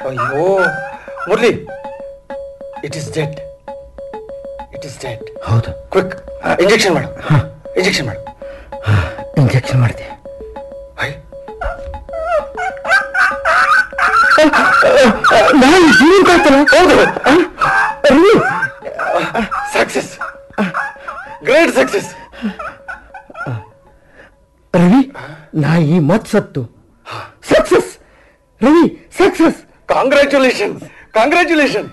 ಅಯ್ಯೋ Murali it is dead it is dead ಹೌದು quick injection ಮಾಡು ಇಂಜೆಕ್ಷನ್ ಮಾಡು ಇಂಜೆಕ್ಷನ್ ಮಾಡಿದೆ ನಾನು ಜೀವನ ಕಾಯ್ತಲ್ಲ ಹೌದು ಸಕ್ಸಸ್ ಗ್ರೇಟ್ ಸಕ್ಸಸ್ ರವಿ ನಾಯಿ ಮತ್ ಸತ್ತು success Ravi success congratulation congratulation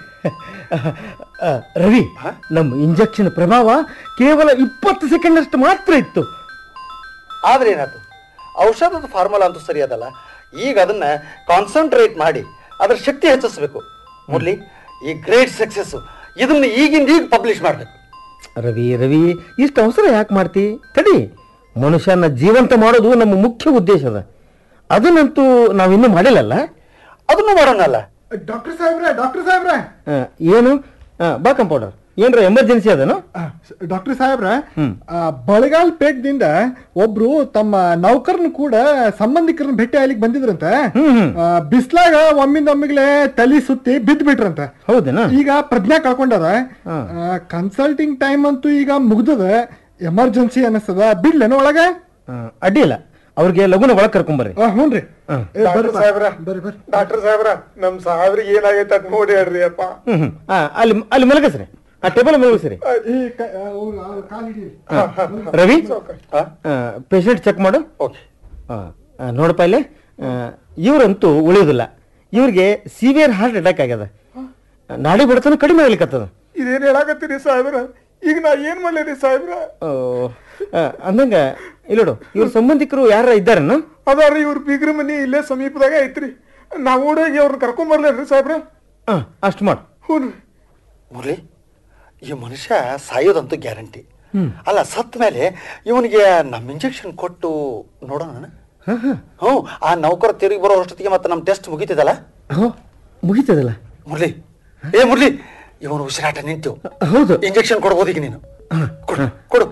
Ravi ನಮ್ಮ ಇಂಜೆಕ್ಷನ್ ಪ್ರಭಾವ ಕೇವಲ ಇಪ್ಪತ್ತು ಸೆಕೆಂಡ್ ಅಷ್ಟು ಮಾತ್ರ ಇತ್ತು ಆದ್ರೆ ಏನಾಯ್ತು ಔಷಧದ ಫಾರ್ಮುಲಾ ಅಂತೂ ಸರಿಯಾದಲ್ಲ ಈಗ ಅದನ್ನ ಕಾನ್ಸಂಟ್ರೇಟ್ ಮಾಡಿ ಅದರ ಶಕ್ತಿ ಹೆಚ್ಚಿಸ್ಬೇಕು ಮುರಳಿ ಈ ಗ್ರೇಟ್ ಸಕ್ಸಸ್ ಇದನ್ನ ಈಗಿಂದ ಈಗ ಪಬ್ಲಿಷ್ ಮಾಡ್ಬೇಕು ರವಿ ರವಿ ಇಷ್ಟು ಅವಸರ ಯಾಕೆ ಮಾಡ್ತಿ ತಡಿ ಮನುಷ್ಯನ ಜೀವಂತ ಮಾಡೋದು ನಮ್ಮ ಮುಖ್ಯ ಉದ್ದೇಶ ಅದ ಅದನ್ನಂತೂ ನಾವಿನ್ನೂ ಮಾಡಿಲ್ಲಲ್ಲ ಅದನ್ನು ಮಾಡೋಣಲ್ಲ ಡಾಕ್ಟರ್ ಸಾಹೇಬ್ರೆ ಡಾಕ್ಟರ್ ಸಾಹೇಬ್ರೆ ಆ, ಏನು ಆ, ಬಾ ಕಂಪೌಂಡರ್ ಏನ್ರ ಎಮರ್ಜೆನ್ಸಿ ಅದನು ಡಾಕ್ಟರ್ ಸಾಹೇಬ್ರೆ ಹ್ಮ್. ಆ, ಬಳಗಾಲ್ ಪೇಟ್ದಿಂದ ಒಬ್ರು ತಮ್ಮ ನೌಕರನ್ ಕೂಡ ಸಂಬಂಧಿಕರನ್ನ ಭೇಟಿ ಆಗ್ಲಿಕ್ಕೆ ಬಂದಿದ್ರಂತೆ ಹ್ಮ್, ಹ್ಮ್. ಆ, ಬಿಸ್ಲಾಗ ಒಮ್ಮಿಂದ ಒಮ್ಮಿಗ್ಲೆ ತಲಿ ಸುತ್ತಿ ಬಿದ್ದು ಬಿಟ್ರಂತೆ ಹೌದೇನಾ ಈಗ ಪ್ರಜ್ಞಾ ಕಳ್ಕೊಂಡಾರ ಹಾ. ಕನ್ಸಲ್ಟಿಂಗ್ ಟೈಮ್ ಅಂತೂ ಈಗ ಮುಗ್ದದ ಎಮರ್ಜೆನ್ಸಿ ಅನಿಸ್ತದ ಬಿಡ್ಲೇನು ಒಳಗ ಆ, ಅಡ್ಡಿಲ್ಲ ಅವ್ರಿಗೆ ಲಗುನ ಒಳಗೆ ಕರ್ಕೊಂಬರ್ರಿ ಆ, ಹ್ಞೂನ್ರಿ ಹಾ. ಏ, ಬರ್ರಿ ಬಾ. ಸಾಹೇಬ್ರ ಬರ್ರಿ ಬರ್ರಿ ಡಾಕ್ಟರ್ ಸಾಹೇಬ್ರ ನಮ್ ಸಾಹೇಬ್ರಿಗೆ ಏನಾಗೈತೆ ಅದ್ ನೋಡಿ ಹೇಳ್ರಿ ಅಪ್ಪ ಹ್ಮ್ ಹ್ಮ್ ಆ, ಅಲ್ಲಿ ಅಲ್ಲಿ ಮಲಗಿಸ್ರಿ ಆ ಟೇಬಲ್ ಮಲಗಿಸ್ರಿ ಈ ಕ- ಅವ್ರು ಅವ್ರ ಕಾಲ್ ಹಿಡೀರಿ ರವಿ ಹಾ ಪೇಷಂಟ್ ಚೆಕ್ ಮಾಡು ಓಕೆ ಆ, ಆ, ನೋಡಪ್ಪ ಇಲ್ಲಿ ಆ, ಇವ್ರಂತೂ ಉಳಿಯೋದಿಲ್ಲ ಇವ್ರಿಗೆ ಸಿವಿಯರ್ ಹಾರ್ಟ್ ಅಟ್ಯಾಕ್ ಆಗ್ಯದ ನಾಡಿ ಬಡತನ ಕಡಿಮೆ ಆಗ್ಲಿಕ್ಕತ್ತದ ಇದೇನ್ ಹೇಳಾಕತ್ತೀರಿ ಸಾಹೇಬ್ರ ಈಗ ನಾ ಏನ್ ಮಾಡ್ಲೇರಿ ಸಾಹೇಬ್ರ ಓ, ಆ, ಅಂದಂಗ ಇಲ್ಲಿ ನೋಡು ಇವ್ರ ಸಂಬಂಧಿಕರು ಯಾರ ಇದ್ದಾರನ ಅದಾರ್ರಿ ಇವ್ರ ಬೀಗ್ರ ಮನಿ ಇಲ್ಲೇ ಸಮೀಪದಾಗ ಐತ್ರಿ ನಾವ್ ಓಡೋಗಿ ಅವ್ರನ್ನ ಕರ್ಕೊಂಡ್ ಬರ್ಲೇನ್ರಿ ಸಾಹೇಬ್ರ ಅಷ್ಟು ಮಾಡು ಹ್ಞೂ ಮುರಳಿ ಈ ಮನುಷ್ಯ ಸಾಯೋದಂತೂ ಗ್ಯಾರಂಟಿ ಅಲ್ಲ ಸತ್ತ ಮೇಲೆ ಇವನಿಗೆ ನಮ್ಮ ಇಂಜೆಕ್ಷನ್ ಕೊಟ್ಟು ನೋಡೋಣ ಹ್ಞೂ ಆ ನೌಕರ ತಿರುಗಿ ಬರೋ ಅಷ್ಟೊತ್ತಿಗೆ ಮತ್ತೆ ನಮ್ಮ ಟೆಸ್ಟ್ ಮುಗೀತಿದಲ್ಲ ಹೋ ಮುಗೀತದಲ್ಲ ಮುರಳಿ ಏ ಮುರಳಿ ಇವನು ಉಸಿರಾಟ ನಿಂತು ಹೌದು ಇಂಜೆಕ್ಷನ್ ಕೊಡ್ಬೋದು ಈಗ ನೀನು ಕೊಡು ಕೊಡು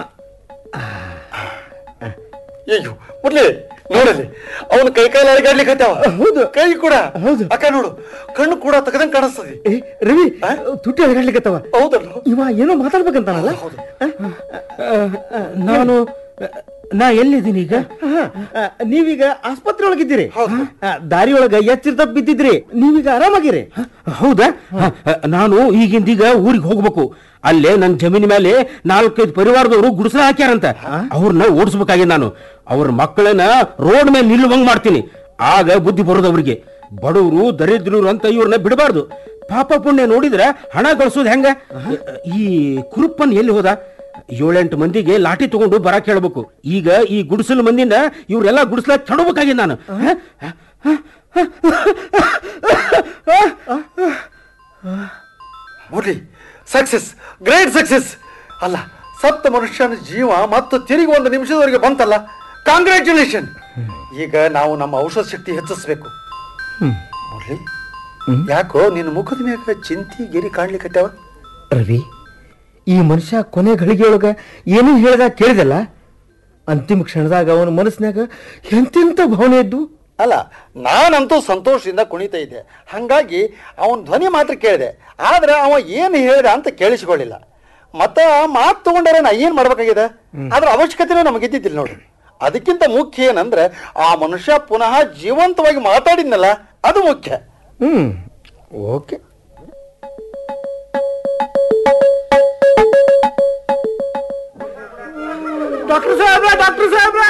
ಅಯ್ಯೋ ಮುರಳಿ ನೋಡಲಿ ಅವನು ಕೈ ಕಾಲು ಅಳಗಾಡ್ಲಿಕ್ಕೆ ಹೌದು. ಕೈ ಕೂಡ ಹೌದು. ಅಕ್ಕ ನೋಡು ಕಣ್ಣು ಕೂಡ ತೆಗೆದಂಗ್ ಕಾಣಿಸ್ತದೆ ಏ ರವಿ ಆ? ತುಟ್ಟಿ ಅಳಗಾಡ್ಲಿಕ್ಕತ್ತವ ಹೌದಲ್ಲ ಇವ ಏನೋ ಮಾತಾಡ್ಬೇಕಂತಾನಲ್ಲ ಹೌದು. ಆ? ಆ, ಆ, ನಾನು ನಾ ಎಲ್ಲಿದ್ದೀನಿ ಈಗ ನೀವೀಗ ಆಸ್ಪತ್ರೆ ಒಳಗಿದ್ದೀರಿ ಹೌದು. ಆ, ದಾರಿ ಒಳಗ ಎಚ್ಚರ ತಪ್ಪಿ ಬಿದ್ದಿದ್ರಿ ನೀವೀಗ ಆರಾಮಾಗಿರಿ ಹೌದಾ ನಾನು ಈಗಿಂದೀಗ ಊರಿಗೆ ಹೋಗ್ಬೇಕು ಅಲ್ಲೇ ನನ್ನ ಜಮೀನ್ ಮೇಲೆ ನಾಲ್ಕೈದು ಪರಿವಾರದವರು ಗುಡಿಸಲ ಹಾಕ್ಯಾರಂತ ಅವ್ರನ್ನ ಓಡಿಸ್ಬೇಕಾಗಿ ನಾನು ಅವ್ರ ಮಕ್ಕಳನ್ನ ರೋಡ್ ಮೇಲೆ ನಿಲ್ಲುವಂಗ್ ಮಾಡ್ತೀನಿ ಆಗ ಬುದ್ಧಿ ಬರೋದು ಅವ್ರಿಗೆ ಬಡವರು ದರಿದ್ರರು ಅಂತ ಇವ್ರನ್ನ ಬಿಡಬಾರ್ದು ಪಾಪ ಪುಣ್ಯ ನೋಡಿದ್ರೆ ಹಣ ಗಳಿಸೋದು ಹೆಂಗ ಈ ಕುರುಪ್ಪನ್ ಎಲ್ಲಿ ಹೋದ ಏಳೆಂಟು ಮಂದಿಗೆ ಲಾಠಿ ತಗೊಂಡು ಬರಕ್ ಹೇಳ್ಬೇಕು ಈಗ ಈ ಗುಡಿಸಲು ಮಂದಿನ ಇವ್ರೆಲ್ಲ ಗುಡಿಸ್ಲಾಕ ತಡಬೇಕಾಗಿ ನಾನು ಹ? ಮುರಳಿ ಸಕ್ಸಸ್ ಗ್ರೇಟ್ ಸಕ್ಸಸ್ ಅಲ್ಲ ಸತ್ತ ಮನುಷ್ಯನ ಜೀವ ಮತ್ತು ತಿರುಗಿ ಒಂದು ನಿಮಿಷದವರೆಗೆ ಬಂತಲ್ಲ ಕಾಂಗ್ರ್ಯಾಚುಲೇಷನ್ ಈಗ ನಾವು ನಮ್ಮ ಔಷಧ ಶಕ್ತಿ ಹೆಚ್ಚಿಸ್ಬೇಕು ಮುರಳಿ ಯಾಕೋ ನಿನ್ನ ಮುಖದ ಮ್ಯಾಗ ಚಿಂತಿ ಗಿರಿ ಕಾಣ್ಲಿಕ್ಕತ್ತಾವ ರವಿ ಈ ಮನುಷ್ಯ ಕೊನೆ ಗಳಿಗೆಯೊಳಗ ಏನೂ ಹೇಳ್ದ ಕೇಳಿದಲ್ಲ ಅಂತಿಮ ಕ್ಷಣದಾಗ ಅವನ ಮನಸ್ಸಿನಾಗ ಎಂತೆಂಥ ಭಾವನೆ ಇದ್ದು ಅಲ್ಲ ನಾನಂತೂ ಸಂತೋಷದಿಂದ ಕುಣಿತಾ ಇದ್ದೆ ಹಾಗಾಗಿ ಅವನ ಧ್ವನಿ ಮಾತ್ರ ಕೇಳಿದೆ ಆದ್ರೆ ಅವ ಏನು ಹೇಳಿದ ಅಂತ ಕೇಳಿಸಿಕೊಳ್ಳಿಲ್ಲ ಮತ್ತ ಮಾತು ತಗೊಂಡಾರೆ ನಾ ಏನು ಮಾಡ್ಬೇಕಾಗಿದೆ ಅದ್ರ ಅವಶ್ಯಕತೆನೂ ನಮಗಿದ್ದಿದ್ದಿಲ್ಲ ನೋಡಿ ಅದಕ್ಕಿಂತ ಮುಖ್ಯ ಏನಂದ್ರೆ ಆ ಮನುಷ್ಯ ಪುನಃ ಜೀವಂತವಾಗಿ ಮಾತಾಡಿದ್ನಲ್ಲ ಅದು ಮುಖ್ಯ ಹ್ಮ್ ಓಕೆ ಡಾಕ್ಟರ್ ಸಾಹೇಬ್ರ ಡಾಕ್ಟರ್ ಸಾಹೇಬ್ರ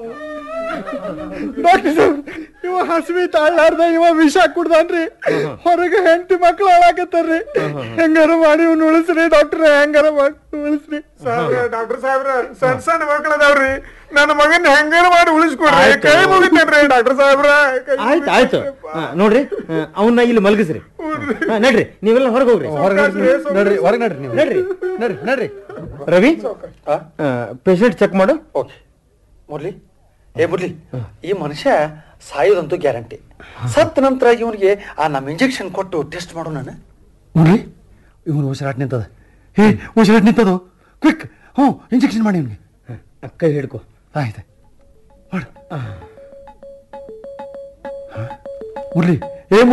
ಡಾಕ್ಟರ್ ಸಾಹೇಬ್ರ ಇವ ಹಸಿವಿ ತಾಳ್ಲಾರ್ದ ಇವ ವಿಷ ಕುಡ್ದಾನ್ರಿ ಹೊರಗೆ ಹೆಂಡತಿ ಮಕ್ಳು ಹಾಳಾಕತ್ತಾರ್ರಿ ಹೆಂಗಾರ ಮಾಡಿ ಇವ್ನ ಉಳಿಸ್ರಿ ಡಾಕ್ಟರ್ ಹೆಂಗಾರ ಮಾಡಿ ಉಳಿಸ್ರಿ ಸಾಹೇಬ್ರ ಡಾಕ್ಟರ್ ಸಾಹೇಬ್ರ ಸಣ್ಣ ಸಣ್ಣ ಮಕ್ಳು ಅದಾವ್ರಿ ನನ್ನ ಮಗನ್ ಹೆಂಗಾರ ಮಾಡಿ ಉಳಿಸ್ಕೊಡ್ರಿ ಆಯ್ತು. ಕೈ ಮುಗಿತೇನ್ರಿ ಡಾಕ್ಟರ್ ಸಾಹೇಬ್ರ ಕೈ ಆಯ್ತು ಆಯ್ತು ಆ, ನೋಡ್ರಿ ಆ, ಅವನ್ನ ಇಲ್ಲಿ ಮಲಗಿಸ್ರಿ ಆ, ನಡ್ರಿ ನೀವೆಲ್ಲ ಹೊರಗೆ ಹೋಗ್ರಿ ನಡ್ರಿ ಹೊರಗೆ ನಡ್ರಿ ನೀವು ನಡ್ರಿ ನಡ್ರಿ ನಡ್ರಿ ರವಿ ಆ? ಪೇಷಂಟ್ ಚೆಕ್ ಮಾಡು ಓಕೆ ಮುರಳಿ ಏ ಮುರಳಿ ಈ ಮನುಷ್ಯ ಸಾಯೋದಂತೂ ಗ್ಯಾರಂಟಿ ಸತ್ತ ನಂತರ ಇವನಿಗೆ ಆ ನಮ್ಮ ಇಂಜೆಕ್ಷನ್ ಕೊಟ್ಟು ಟೆಸ್ಟ್ ಮಾಡೋಣ ನೋಡ್ರಿ ಇವನು ಉಸಿರಾಟ ನಿಂತದ ಹೇ ಉಸಿರಾಟ ನಿಂತದು ಕ್ವಿಕ್ ಹ್ಞೂ ಇಂಜೆಕ್ಷನ್ ಮಾಡಿ ಇವನಿಗೆ ಕೈ ಹಿಡ್ಕೊ ಆಯ್ತು ಮಾಡು ಮುರಳಿ